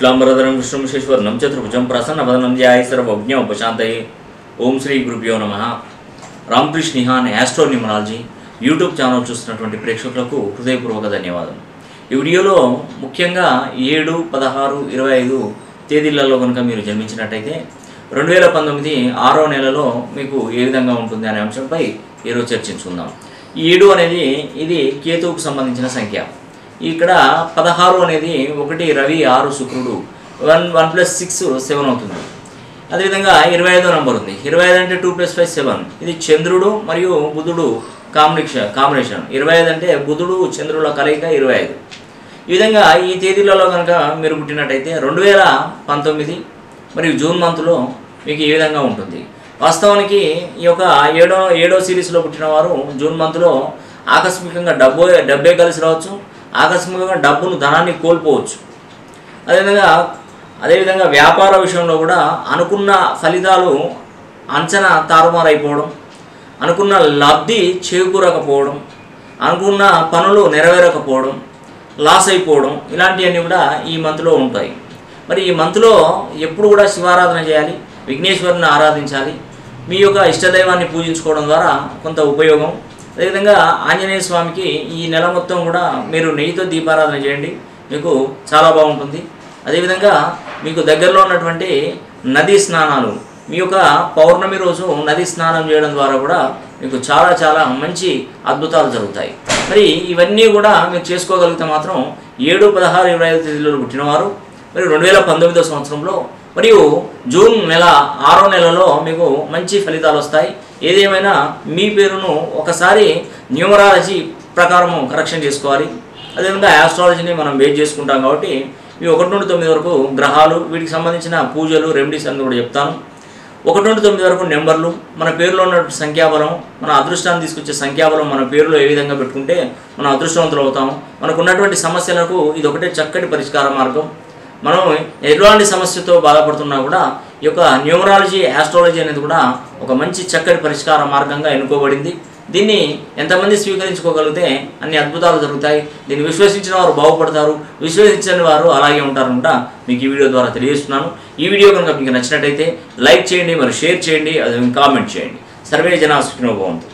శుక్లాంబరధరం విష్ణుం శేశ్వరణం చతుర్భుజం ప్రసన్నవదనం ధ్యాయ సర్వజ్ఞ ఉపశాంతయే ఓం శ్రీ గురుభ్యో నమ రామకృష్ణ నిహాన్ యాస్ట్రో న్యూమరాలజీ యూట్యూబ్ ఛానల్ చూస్తున్నటువంటి ప్రేక్షకులకు హృదయపూర్వక ధన్యవాదం ఈ వీడియోలో ముఖ్యంగా ఏడు పదహారు ఇరవై ఐదు తేదీలలో కనుక మీరు జన్మించినట్టయితే రెండు వేల పంతొమ్మిది ఆరో నెలలో మీకు ఏ విధంగా ఉంటుంది అనే అంశంపై ఈరోజు చర్చించుకుందాం ఈ ఏడు అనేది ఇది కేతువుకు సంబంధించిన సంఖ్య ఇక్కడ పదహారు అనేది ఒకటి రవి ఆరు శుక్రుడు one one plus six seven అవుతుంది అదేవిధంగా ఇరవై ఐదో నంబర్ ఉంది ఇరవై ఐదు అంటే టూ ప్లస్ ఫైవ్ సెవెన్ ఇది చంద్రుడు మరియు బుధుడు కాంబినేషన్ కాంబినేషన్ ఇరవై ఐదు అంటే బుధుడు చంద్రుల కలయిక ఇరవై ఐదు ఈ విధంగా ఈ తేదీలలో కనుక మీరు పుట్టినట్టయితే రెండు వేల పంతొమ్మిది మరియు జూన్ మంత్లో మీకు ఈ విధంగా ఉంటుంది వాస్తవానికి ఈ యొక్క ఏడో ఏడో సిరీస్లో పుట్టిన వారు జూన్ మంత్లో ఆకస్మికంగా డబ్బు డబ్బే కలిసి రావచ్చు ఆకస్మికంగా డబ్బును ధనాన్ని కోల్పోవచ్చు అదేవిధంగా అదేవిధంగా వ్యాపార విషయంలో కూడా అనుకున్న ఫలితాలు అంచనా తారుమారైపోవడం అనుకున్న లబ్ధి చేకూరకపోవడం అనుకున్న పనులు నెరవేరకపోవడం లాస్ అయిపోవడం ఇలాంటివన్నీ కూడా ఈ మంత్లో ఉంటాయి మరి ఈ మంత్లో ఎప్పుడు కూడా శివారాధన చేయాలి విఘ్నేశ్వరుని ఆరాధించాలి మీ యొక్క ఇష్టదైవాన్ని పూజించుకోవడం ద్వారా కొంత ఉపయోగం అదేవిధంగా ఆంజనేయ స్వామికి ఈ నెల మొత్తం కూడా మీరు నెయ్యితో దీపారాధన చేయండి మీకు చాలా బాగుంటుంది అదేవిధంగా మీకు దగ్గరలో ఉన్నటువంటి నదీ స్నానాలు మీ యొక్క పౌర్ణమి రోజు నది స్నానం చేయడం ద్వారా కూడా మీకు చాలా చాలా మంచి అద్భుతాలు జరుగుతాయి మరి ఇవన్నీ కూడా మీరు చేసుకోగలిగితే మాత్రం ఏడు పదహారు ఇరవై ఐదు తేదీలలో పుట్టినవారు మరి రెండు వేల పంతొమ్మిదో సంవత్సరంలో మరియు జూన్ నెల ఆరో నెలలో మీకు మంచి ఫలితాలు వస్తాయి ఏదేమైనా మీ పేరును ఒకసారి న్యూమరాలజీ ప్రకారము కరెక్షన్ చేసుకోవాలి అదేవిధంగా ఆస్ట్రాలజీని మనం బేస్ చేసుకుంటాం కాబట్టి ఈ ఒకటి నుండి తొమ్మిది వరకు గ్రహాలు వీటికి సంబంధించిన పూజలు రెమెడీస్ అని కూడా చెప్తాను ఒకటి నుండి తొమ్మిది వరకు నెంబర్లు మన పేరులో ఉన్న సంఖ్యాబలం మన అదృష్టాన్ని తీసుకొచ్చే సంఖ్యాబలం మన పేరులో ఏ విధంగా పెట్టుకుంటే మనం అదృష్టవంతులు అవుతాము మనకు ఉన్నటువంటి సమస్యలకు ఇది ఒకటే చక్కటి పరిష్కార మార్గం మనం ఎలాంటి సమస్యతో బాధపడుతున్నా కూడా ఈ యొక్క న్యూమరాలజీ ఆస్ట్రాలజీ అనేది కూడా ఒక మంచి చక్కటి పరిష్కార మార్గంగా ఎన్నుకోబడింది దీన్ని ఎంతమంది స్వీకరించుకోగలిగితే అన్ని అద్భుతాలు జరుగుతాయి దీన్ని విశ్వసించిన వారు బాగుపడతారు విశ్వసించని వారు అలాగే ఉంటారనమాట మీకు ఈ వీడియో ద్వారా తెలియజేస్తున్నాను ఈ వీడియో కనుక మీకు నచ్చినట్టయితే లైక్ చేయండి మరి షేర్ చేయండి అది కామెంట్ చేయండి సర్వే జనా సుఖినోభవంతు